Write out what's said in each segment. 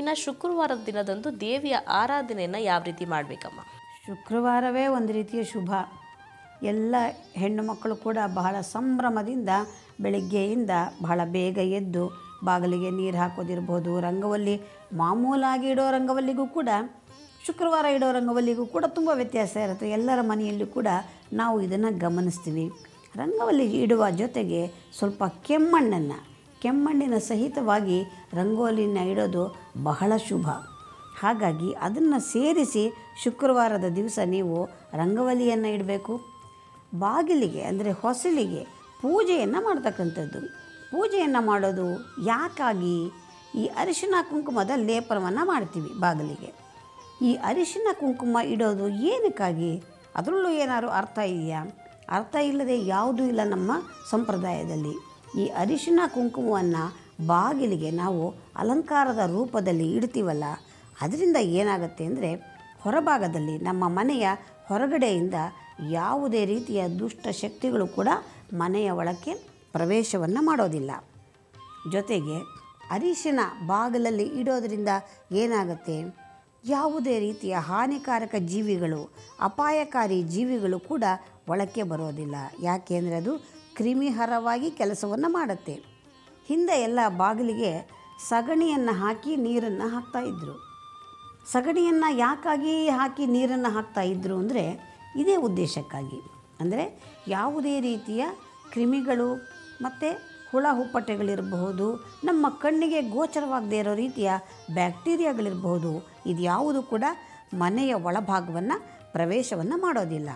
ಇನ್ನು ಶುಕ್ರವಾರದ ದಿನದಂದು ದೇವಿಯ ಆರಾಧನೆಯನ್ನು ಯಾವ ರೀತಿ ಮಾಡಬೇಕಮ್ಮ ಶುಕ್ರವಾರವೇ ಒಂದು ರೀತಿಯ ಶುಭ ಎಲ್ಲ ಹೆಣ್ಣು ಮಕ್ಕಳು ಕೂಡ ಬಹಳ ಸಂಭ್ರಮದಿಂದ ಬೆಳಗ್ಗೆಯಿಂದ ಬಹಳ ಬೇಗ ಎದ್ದು ಬಾಗಿಲಿಗೆ ನೀರು ಹಾಕೋದಿರ್ಬೋದು ರಂಗವಲ್ಲಿ ಮಾಮೂಲಾಗಿ ಇಡೋ ರಂಗವಲ್ಲಿಗೂ ಕೂಡ ಶುಕ್ರವಾರ ಇಡೋ ರಂಗವಲ್ಲಿಗೂ ಕೂಡ ತುಂಬ ವ್ಯತ್ಯಾಸ ಇರುತ್ತೆ ಎಲ್ಲರ ಮನೆಯಲ್ಲೂ ಕೂಡ ನಾವು ಇದನ್ನು ಗಮನಿಸ್ತೀವಿ ರಂಗವಲ್ಲಿ ಇಡುವ ಜೊತೆಗೆ ಸ್ವಲ್ಪ ಕೆಮ್ಮಣ್ಣನ್ನು ಕೆಮ್ಮಣ್ಣಿನ ಸಹಿತವಾಗಿ ರಂಗೋಲಿನ ಇಡೋದು ಬಹಳ ಶುಭ ಹಾಗಾಗಿ ಅದನ್ನು ಸೇರಿಸಿ ಶುಕ್ರವಾರದ ದಿವಸ ನೀವು ರಂಗವಲಿಯನ್ನು ಇಡಬೇಕು ಬಾಗಿಲಿಗೆ ಅಂದರೆ ಹೊಸಲಿಗೆ ಪೂಜೆಯನ್ನು ಮಾಡ್ತಕ್ಕಂಥದ್ದು ಪೂಜೆಯನ್ನು ಮಾಡೋದು ಯಾಕಾಗಿ ಈ ಅರಿಶಿನ ಕುಂಕುಮದ ಲೇಪನವನ್ನು ಮಾಡ್ತೀವಿ ಬಾಗಿಲಿಗೆ ಈ ಅರಿಶಿನ ಕುಂಕುಮ ಇಡೋದು ಏನಕ್ಕಾಗಿ ಅದರಲ್ಲೂ ಏನಾದ್ರು ಅರ್ಥ ಇದೆಯಾ ಅರ್ಥ ಇಲ್ಲದೆ ಯಾವುದೂ ಇಲ್ಲ ನಮ್ಮ ಸಂಪ್ರದಾಯದಲ್ಲಿ ಈ ಅರಿಶಿನ ಕುಂಕುಮವನ್ನು ಬಾಗಿಲಿಗೆ ನಾವು ಅಲಂಕಾರದ ರೂಪದಲ್ಲಿ ಇಡ್ತೀವಲ್ಲ ಅದರಿಂದ ಏನಾಗುತ್ತೆ ಅಂದರೆ ಹೊರಭಾಗದಲ್ಲಿ ನಮ್ಮ ಮನೆಯ ಹೊರಗಡೆಯಿಂದ ಯಾವುದೇ ರೀತಿಯ ದುಷ್ಟ ಶಕ್ತಿಗಳು ಕೂಡ ಮನೆಯ ಒಳಕ್ಕೆ ಪ್ರವೇಶವನ್ನು ಮಾಡೋದಿಲ್ಲ ಜೊತೆಗೆ ಅರಿಶಿನ ಬಾಗಿಲಲ್ಲಿ ಇಡೋದರಿಂದ ಏನಾಗುತ್ತೆ ಯಾವುದೇ ರೀತಿಯ ಹಾನಿಕಾರಕ ಜೀವಿಗಳು ಅಪಾಯಕಾರಿ ಜೀವಿಗಳು ಕೂಡ ಒಳಕ್ಕೆ ಬರೋದಿಲ್ಲ ಯಾಕೆಂದರೆ ಅದು ಕ್ರಿಮಿಹರವಾಗಿ ಕೆಲಸವನ್ನು ಮಾಡುತ್ತೆ ಹಿಂದೆ ಎಲ್ಲ ಬಾಗಿಲಿಗೆ ಸಗಣಿಯನ್ನು ಹಾಕಿ ನೀರನ್ನು ಹಾಕ್ತಾಯಿದ್ರು ಸಗಣಿಯನ್ನು ಯಾಕಾಗಿ ಹಾಕಿ ನೀರನ್ನು ಹಾಕ್ತಾ ಇದ್ದರು ಅಂದರೆ ಇದೇ ಉದ್ದೇಶಕ್ಕಾಗಿ ಅಂದರೆ ಯಾವುದೇ ರೀತಿಯ ಕ್ರಿಮಿಗಳು ಮತ್ತು ಹುಳ ಹುಪ್ಪಟೆಗಳಿರಬಹುದು ನಮ್ಮ ಕಣ್ಣಿಗೆ ಗೋಚರವಾಗದೇ ಇರೋ ರೀತಿಯ ಬ್ಯಾಕ್ಟೀರಿಯಾಗಳಿರಬಹುದು ಇದು ಯಾವುದು ಕೂಡ ಮನೆಯ ಒಳಭಾಗವನ್ನು ಪ್ರವೇಶವನ್ನು ಮಾಡೋದಿಲ್ಲ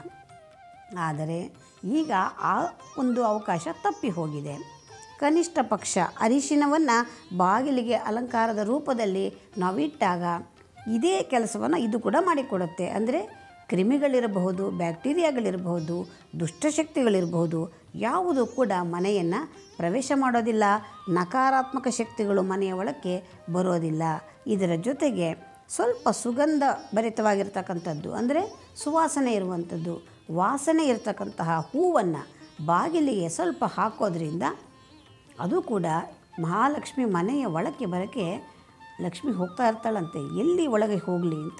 ಆದರೆ ಈಗ ಆ ಒಂದು ಅವಕಾಶ ತಪ್ಪಿ ಹೋಗಿದೆ ಕನಿಷ್ಠ ಪಕ್ಷ ಅರಿಶಿನವನ್ನು ಬಾಗಿಲಿಗೆ ಅಲಂಕಾರದ ರೂಪದಲ್ಲಿ ನಾವಿಟ್ಟಾಗ ಇದೇ ಕೆಲಸವನ್ನು ಇದು ಕೂಡ ಮಾಡಿಕೊಡುತ್ತೆ ಅಂದರೆ ಕ್ರಿಮಿಗಳಿರಬಹುದು ಬ್ಯಾಕ್ಟೀರಿಯಾಗಳಿರಬಹುದು ದುಷ್ಟಶಕ್ತಿಗಳಿರಬಹುದು ಯಾವುದು ಕೂಡ ಮನೆಯನ್ನು ಪ್ರವೇಶ ಮಾಡೋದಿಲ್ಲ ನಕಾರಾತ್ಮಕ ಶಕ್ತಿಗಳು ಮನೆಯ ಒಳಕ್ಕೆ ಬರೋದಿಲ್ಲ ಇದರ ಜೊತೆಗೆ ಸ್ವಲ್ಪ ಸುಗಂಧ ಭರಿತವಾಗಿರ್ತಕ್ಕಂಥದ್ದು ಅಂದರೆ ಸುವಾಸನೆ ಇರುವಂಥದ್ದು ವಾಸನೆ ಇರತಕ್ಕಂತಹ ಹೂವನ್ನು ಬಾಗಿಲಿಗೆ ಸ್ವಲ್ಪ ಹಾಕೋದ್ರಿಂದ ಅದು ಕೂಡ ಮಹಾಲಕ್ಷ್ಮಿ ಮನೆಯ ಒಳಕ್ಕೆ ಬರೋಕ್ಕೆ ಲಕ್ಷ್ಮಿ ಹೋಗ್ತಾ ಇರ್ತಾಳಂತೆ ಎಲ್ಲಿ ಒಳಗೆ ಹೋಗಲಿ ಅಂತ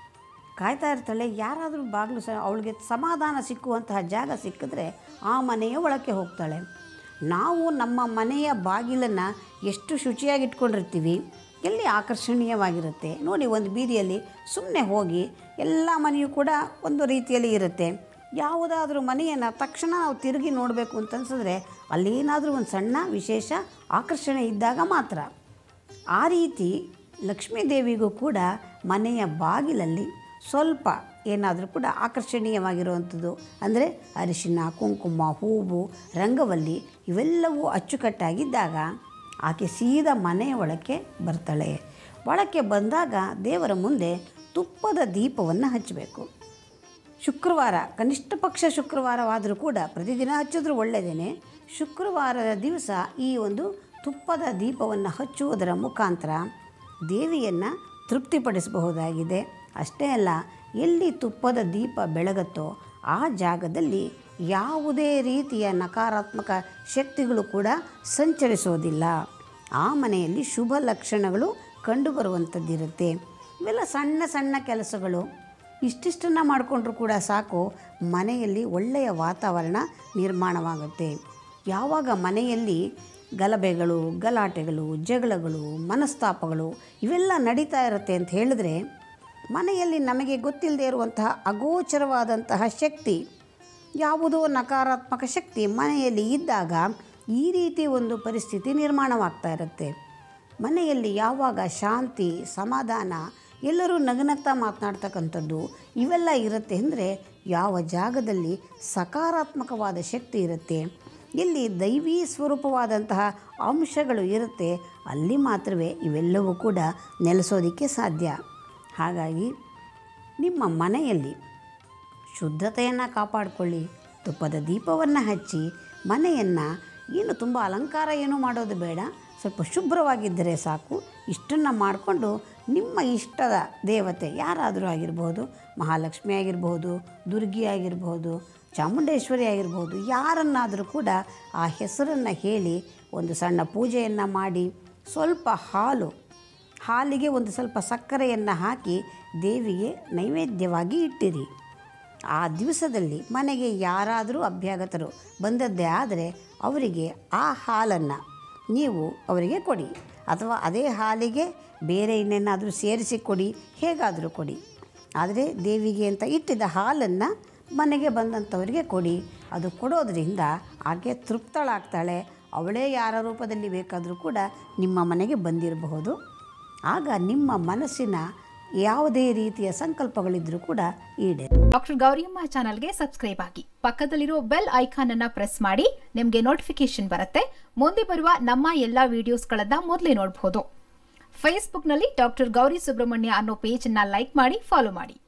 ಕಾಯ್ತಾ ಇರ್ತಾಳೆ ಯಾರಾದರೂ ಬಾಗಿಲು ಸ ಅವಳಿಗೆ ಸಮಾಧಾನ ಸಿಕ್ಕುವಂತಹ ಜಾಗ ಸಿಕ್ಕಿದ್ರೆ ಆ ಮನೆಯ ಒಳಕ್ಕೆ ಹೋಗ್ತಾಳೆ ನಾವು ನಮ್ಮ ಮನೆಯ ಬಾಗಿಲನ್ನು ಎಷ್ಟು ಶುಚಿಯಾಗಿ ಇಟ್ಕೊಂಡಿರ್ತೀವಿ ಎಲ್ಲಿ ಆಕರ್ಷಣೀಯವಾಗಿರುತ್ತೆ ನೋಡಿ ಒಂದು ಬೀದಿಯಲ್ಲಿ ಸುಮ್ಮನೆ ಹೋಗಿ ಎಲ್ಲ ಮನೆಯೂ ಕೂಡ ಒಂದು ರೀತಿಯಲ್ಲಿ ಇರುತ್ತೆ ಯಾವುದಾದ್ರೂ ಮನೆಯನ್ನು ತಕ್ಷಣ ನಾವು ತಿರುಗಿ ನೋಡಬೇಕು ಅಂತ ಅನ್ಸಿದ್ರೆ ಅಲ್ಲೇನಾದರೂ ಒಂದು ಸಣ್ಣ ವಿಶೇಷ ಆಕರ್ಷಣೆ ಇದ್ದಾಗ ಮಾತ್ರ ಆ ರೀತಿ ಲಕ್ಷ್ಮೀ ದೇವಿಗೂ ಕೂಡ ಮನೆಯ ಬಾಗಿಲಲ್ಲಿ ಸ್ವಲ್ಪ ಏನಾದರೂ ಕೂಡ ಆಕರ್ಷಣೀಯವಾಗಿರುವಂಥದ್ದು ಅಂದರೆ ಅರಿಶಿನ ಕುಂಕುಮ ಹೂವು ರಂಗವಲ್ಲಿ ಇವೆಲ್ಲವೂ ಅಚ್ಚುಕಟ್ಟಾಗಿದ್ದಾಗ ಆಕೆ ಸೀದಾ ಮನೆಯ ಒಳಕ್ಕೆ ಬರ್ತಾಳೆ ಒಳಕ್ಕೆ ಬಂದಾಗ ದೇವರ ಮುಂದೆ ತುಪ್ಪದ ದೀಪವನ್ನು ಹಚ್ಚಬೇಕು ಶುಕ್ರವಾರ ಕನಿಷ್ಠ ಪಕ್ಷ ಶುಕ್ರವಾರವಾದರೂ ಕೂಡ ಪ್ರತಿದಿನ ಹಚ್ಚಿದ್ರೂ ಒಳ್ಳೆಯದೇನೆ ಶುಕ್ರವಾರದ ದಿವಸ ಈ ಒಂದು ತುಪ್ಪದ ದೀಪವನ್ನು ಹಚ್ಚುವುದರ ಮುಖಾಂತರ ದೇವಿಯನ್ನು ತೃಪ್ತಿಪಡಿಸಬಹುದಾಗಿದೆ ಅಷ್ಟೇ ಅಲ್ಲ ಎಲ್ಲಿ ತುಪ್ಪದ ದೀಪ ಬೆಳಗತ್ತೋ ಆ ಜಾಗದಲ್ಲಿ ಯಾವುದೇ ರೀತಿಯ ನಕಾರಾತ್ಮಕ ಶಕ್ತಿಗಳು ಕೂಡ ಸಂಚರಿಸೋದಿಲ್ಲ ಆ ಮನೆಯಲ್ಲಿ ಶುಭ ಲಕ್ಷಣಗಳು ಕಂಡುಬರುವಂಥದ್ದಿರುತ್ತೆ ಇವೆಲ್ಲ ಸಣ್ಣ ಸಣ್ಣ ಕೆಲಸಗಳು ಇಷ್ಟಿಷ್ಟನ್ನು ಮಾಡಿಕೊಂಡ್ರೂ ಕೂಡ ಸಾಕು ಮನೆಯಲ್ಲಿ ಒಳ್ಳೆಯ ವಾತಾವರಣ ನಿರ್ಮಾಣವಾಗುತ್ತೆ ಯಾವಾಗ ಮನೆಯಲ್ಲಿ ಗಲಭೆಗಳು ಗಲಾಟೆಗಳು ಜಗಳಗಳು ಮನಸ್ತಾಪಗಳು ಇವೆಲ್ಲ ನಡೀತಾ ಇರುತ್ತೆ ಅಂತ ಹೇಳಿದ್ರೆ ಮನೆಯಲ್ಲಿ ನಮಗೆ ಗೊತ್ತಿಲ್ಲದೆ ಇರುವಂತಹ ಅಗೋಚರವಾದಂತಹ ಶಕ್ತಿ ಯಾವುದೋ ನಕಾರಾತ್ಮಕ ಶಕ್ತಿ ಮನೆಯಲ್ಲಿ ಇದ್ದಾಗ ಈ ರೀತಿ ಒಂದು ಪರಿಸ್ಥಿತಿ ನಿರ್ಮಾಣವಾಗ್ತಾ ಇರುತ್ತೆ ಮನೆಯಲ್ಲಿ ಯಾವಾಗ ಶಾಂತಿ ಸಮಾಧಾನ ಎಲ್ಲರೂ ನಗನಗ್ತಾ ಮಾತನಾಡ್ತಕ್ಕಂಥದ್ದು ಇವೆಲ್ಲ ಇರುತ್ತೆ ಅಂದರೆ ಯಾವ ಜಾಗದಲ್ಲಿ ಸಕಾರಾತ್ಮಕವಾದ ಶಕ್ತಿ ಇರುತ್ತೆ ಎಲ್ಲಿ ದೈವೀ ಸ್ವರೂಪವಾದಂತಹ ಅಂಶಗಳು ಇರುತ್ತೆ ಅಲ್ಲಿ ಮಾತ್ರವೇ ಇವೆಲ್ಲವೂ ಕೂಡ ನೆಲೆಸೋದಕ್ಕೆ ಸಾಧ್ಯ ಹಾಗಾಗಿ ನಿಮ್ಮ ಮನೆಯಲ್ಲಿ ಶುದ್ಧತೆಯನ್ನು ಕಾಪಾಡಿಕೊಳ್ಳಿ ತುಪ್ಪದ ದೀಪವನ್ನು ಹಚ್ಚಿ ಮನೆಯನ್ನು ಏನು ತುಂಬ ಅಲಂಕಾರ ಏನೂ ಮಾಡೋದು ಬೇಡ ಸ್ವಲ್ಪ ಶುಭ್ರವಾಗಿದ್ದರೆ ಸಾಕು ಇಷ್ಟನ್ನು ಮಾಡಿಕೊಂಡು ನಿಮ್ಮ ಇಷ್ಟದ ದೇವತೆ ಯಾರಾದರೂ ಆಗಿರ್ಬೋದು ಮಹಾಲಕ್ಷ್ಮಿ ಆಗಿರ್ಬೋದು ದುರ್ಗಿ ಆಗಿರ್ಬೋದು ಚಾಮುಂಡೇಶ್ವರಿ ಆಗಿರ್ಬೋದು ಯಾರನ್ನಾದರೂ ಕೂಡ ಆ ಹೆಸರನ್ನು ಹೇಳಿ ಒಂದು ಸಣ್ಣ ಪೂಜೆಯನ್ನು ಮಾಡಿ ಸ್ವಲ್ಪ ಹಾಲು ಹಾಲಿಗೆ ಒಂದು ಸ್ವಲ್ಪ ಸಕ್ಕರೆಯನ್ನು ಹಾಕಿ ದೇವಿಗೆ ನೈವೇದ್ಯವಾಗಿ ಇಟ್ಟಿರಿ ಆ ದಿವಸದಲ್ಲಿ ಮನೆಗೆ ಯಾರಾದರೂ ಅಭ್ಯಾಗತರು ಬಂದದ್ದೇ ಆದರೆ ಅವರಿಗೆ ಆ ಹಾಲನ್ನು ನೀವು ಅವರಿಗೆ ಕೊಡಿ ಅಥವಾ ಅದೇ ಹಾಲಿಗೆ ಬೇರೆ ಇನ್ನೇನಾದರೂ ಸೇರಿಸಿ ಕೊಡಿ ಹೇಗಾದರೂ ಕೊಡಿ ಆದರೆ ದೇವಿಗೆ ಅಂತ ಇಟ್ಟಿದ್ದ ಹಾಲನ್ನು ಮನೆಗೆ ಬಂದಂಥವರಿಗೆ ಕೊಡಿ ಅದು ಕೊಡೋದ್ರಿಂದ ಆಕೆ ತೃಪ್ತಳಾಗ್ತಾಳೆ ಅವಳೇ ಯಾರ ರೂಪದಲ್ಲಿ ಬೇಕಾದರೂ ಕೂಡ ನಿಮ್ಮ ಮನೆಗೆ ಬಂದಿರಬಹುದು ಆಗ ನಿಮ್ಮ ಮನಸ್ಸಿನ ಯಾವುದೇ ರೀತಿಯ ಸಂಕಲ್ಪಗಳಿದ್ದರೂ ಕೂಡ ಈಡೇ ಡಾಕ್ಟರ್ ಗೌರಿಯಮ್ಮ ಚಾನಲ್ಗೆ ಸಬ್ಸ್ಕ್ರೈಬ್ ಆಗಿ ಪಕ್ಕದಲ್ಲಿರೋ ಬೆಲ್ ಐಕಾನ್ ಅನ್ನ ಪ್ರೆಸ್ ಮಾಡಿ ನಿಮಗೆ ನೋಟಿಫಿಕೇಶನ್ ಬರುತ್ತೆ ಮುಂದೆ ಬರುವ ನಮ್ಮ ಎಲ್ಲಾ ವಿಡಿಯೋಸ್ಗಳನ್ನ ಮೊದಲೇ ನೋಡಬಹುದು ಫೇಸ್ಬುಕ್ನಲ್ಲಿ ಡಾಕ್ಟರ್ ಗೌರಿ ಸುಬ್ರಹ್ಮಣ್ಯ ಅನ್ನೋ ಪೇಜ್ ಅನ್ನ ಲೈಕ್ ಮಾಡಿ ಫಾಲೋ ಮಾಡಿ